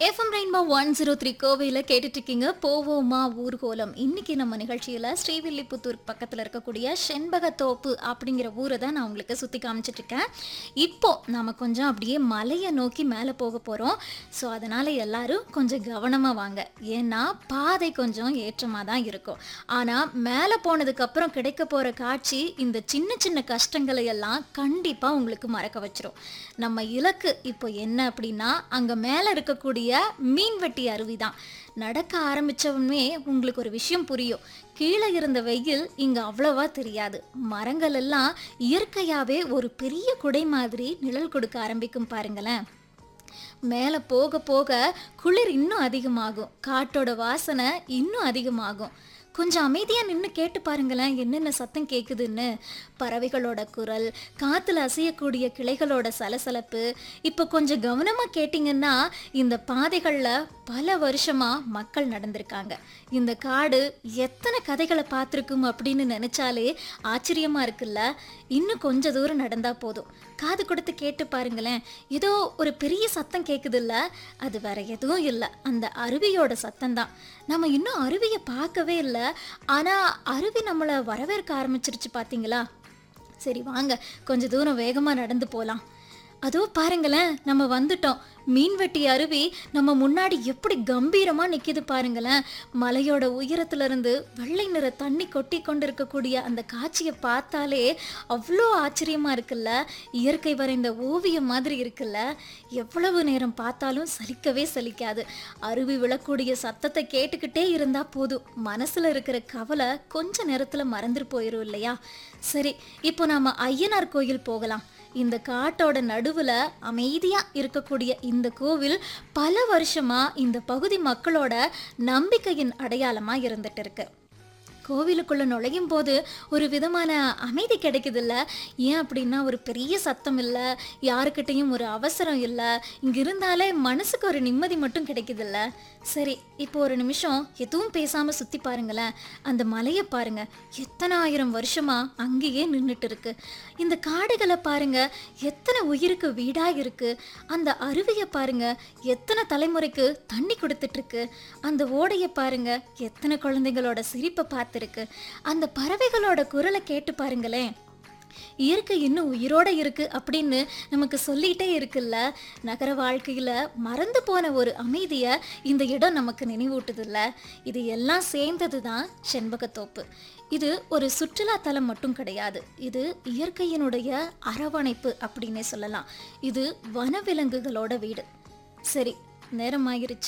FM rainbow one zero three கோவையில் கேட்டுட்டு இருக்கீங்க போவோமா ஊர்கோலம் இன்னைக்கு நம்ம நிகழ்ச்சியில் ஸ்ரீவில்லிபுத்தூர் பக்கத்தில் இருக்கக்கூடிய செண்பகத்தோப்பு அப்படிங்கிற ஊரை தான் நான் உங்களுக்கு சுற்றி காமிச்சிட்டு இருக்கேன் இப்போ நாம கொஞ்சம் அப்படியே மலையை நோக்கி மேலே போக போகிறோம் ஸோ அதனால் எல்லாரும் கொஞ்சம் கவனமாக வாங்க ஏன்னா பாதை கொஞ்சம் ஏற்றமாக தான் இருக்கும் ஆனால் மேலே போனதுக்கப்புறம் கிடைக்க போகிற காட்சி இந்த சின்ன சின்ன கஷ்டங்களை எல்லாம் கண்டிப்பாக உங்களுக்கு மறக்க வச்சிரும் நம்ம இலக்கு இப்போ என்ன அப்படின்னா அங்கே மேலே இருக்கக்கூடிய மீன்வெட்டி அருவி தான் நடக்க ஆரம்பித்தவுமே உங்களுக்கு ஒரு விஷயம் புரியும் கீழே இருந்த வெயில் இங்கே அவ்வளவா தெரியாது மரங்கள் எல்லாம் இயற்கையாகவே ஒரு பெரிய குடை மாதிரி நிழல் கொடுக்க ஆரம்பிக்கும் பாருங்களேன் மேலே போக போக குளிர் இன்னும் அதிகமாகும் காட்டோட வாசனை இன்னும் அதிகமாகும் கொஞ்சம் அமைதியாக நின்று கேட்டு பாருங்களேன் என்னென்ன சத்தம் கேட்குதுன்னு பறவைகளோட குரல் காற்றுல அசையக்கூடிய கிளைகளோட சலசலப்பு இப்போ கொஞ்சம் கவனமாக கேட்டிங்கன்னா இந்த பாதைகளில் பல வருஷமாக மக்கள் நடந்திருக்காங்க இந்த காடு எத்தனை கதைகளை பார்த்துருக்கும் அப்படின்னு நினச்சாலே ஆச்சரியமாக இருக்குல்ல இன்னும் கொஞ்ச தூரம் நடந்தால் போதும் காது கொடுத்து கேட்டு பாருங்களேன் ஏதோ ஒரு பெரிய சத்தம் கேட்குதுல்ல அது வேற எதுவும் இல்லை அந்த அருவியோட சத்தம் தான் நம்ம இன்னும் அருவியை பார்க்கவே இல்லை ஆனால் அருவி நம்மளை வரவேற்க ஆரம்பிச்சிருச்சு பார்த்தீங்களா சரி வாங்க கொஞ்ச தூரம் வேகமாக நடந்து போகலாம் அதோ பாருங்களேன் நம்ம வந்துட்டோம் மீன்வெட்டி அருவி நம்ம முன்னாடி எப்படி கம்பீரமாக நிற்கிது பாருங்களேன் மலையோட உயரத்துல இருந்து வெள்ளை நிற தண்ணி கொட்டி கொண்டு இருக்கக்கூடிய அந்த காட்சியை பார்த்தாலே அவ்வளோ ஆச்சரியமாக இருக்குல்ல இயற்கை வரைந்த ஓவியம் மாதிரி இருக்குல்ல எவ்வளவு நேரம் பார்த்தாலும் சலிக்கவே சலிக்காது அருவி விழக்கூடிய சத்தத்தை கேட்டுக்கிட்டே இருந்தால் போதும் மனசில் இருக்கிற கவலை கொஞ்ச நேரத்தில் மறந்துட்டு போயிடும் இல்லையா சரி இப்போ நாம ஐயனார் கோயில் போகலாம் இந்த காட்டோட நடுவில் அமைதியாக இருக்கக்கூடிய இந்த கோவில் பல வருஷமா இந்த பகுதி மக்களோட நம்பிக்கையின் அடையாளமாக இருந்துட்டு இருக்கு கோவிலுக்குள்ள நுழையும் போது ஒரு விதமான அமைதி கிடைக்குதுல்ல ஏன் அப்படின்னா ஒரு பெரிய சத்தம் இல்லை யாருக்கிட்டையும் ஒரு அவசரம் இல்லை இங்க இருந்தாலே மனசுக்கு ஒரு நிம்மதி மட்டும் கிடைக்குதுல்ல சரி இப்போ ஒரு நிமிஷம் எதுவும் பேசாம சுத்தி பாருங்களேன் அந்த மலையை பாருங்க எத்தனை ஆயிரம் வருஷமா அங்கேயே நின்றுட்டு இருக்கு இந்த காடுகளை பாருங்க எத்தனை உயிருக்கு வீடா இருக்கு அந்த அருவியை பாருங்க எத்தனை தலைமுறைக்கு தண்ணி கொடுத்துட்டு இருக்கு அந்த ஓடையை பாருங்க எத்தனை குழந்தைங்களோட சிரிப்பை பார்த்துருக்கு அந்த பறவைகளோட குரலை கேட்டு பாருங்களேன் இயற்கை இன்னும் உயிரோட இருக்கு அப்படின்னு நமக்கு சொல்லிட்டே இருக்குல்ல நகர வாழ்க்கையில மறந்து போன ஒரு அமைதியை இந்த இடம் நமக்கு நினைவூட்டுதுல்ல இது எல்லாம் சேர்ந்தது தான் செண்பகத்தோப்பு இது ஒரு சுற்றுலா தலம் மட்டும் கிடையாது இது இயற்கையினுடைய அரவணைப்பு அப்படின்னே சொல்லலாம் இது வனவிலங்குகளோட வீடு சரி நேரம் ஆகிருச்சு